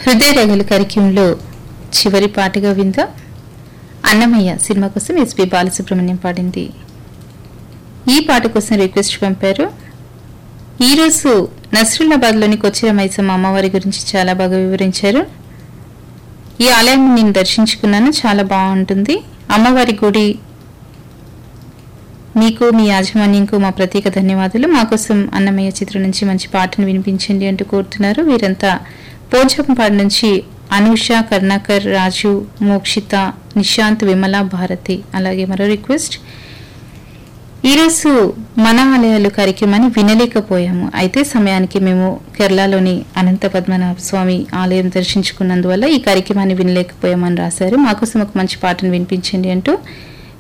హృదయ రగలు కార్యక్రమంలో చివరి పాటగా విందా అన్నమయ్య సినిమా కోసం ఎస్పి బాలసుబ్రహ్మణ్యం పాడింది ఈ పాట కోసం రిక్వెస్ట్ పంపారు ఈరోజు నస్రుల్లాబాద్లోని కొచ్చిర మైసమ్మ అమ్మవారి గురించి చాలా బాగా వివరించారు ఈ ఆలయాన్ని నేను దర్శించుకున్నాను చాలా బాగుంటుంది అమ్మవారి గుడి మీకు మీ యాజమాన్యంకు మా ప్రత్యేక ధన్యవాదాలు మా కోసం అన్నమయ్య చిత్రం నుంచి మంచి పాటను వినిపించండి అంటూ కోరుతున్నారు వీరంతా పోచంపాడు నుంచి అనూష కర్ణాకర్ రాజు మోక్షిత నిశాంత్ విమల భారతి అలాగే మరో రిక్వెస్ట్ ఈరోజు మన ఆలయాలు కార్యక్రమాన్ని వినలేకపోయాము అయితే సమయానికి మేము కేరళలోని అనంత పద్మనాభ స్వామి ఆలయం దర్శించుకున్నందువల్ల ఈ కార్యక్రమాన్ని వినలేకపోయామని రాశారు మాకోసం ఒక మంచి పాటను వినిపించండి అంటూ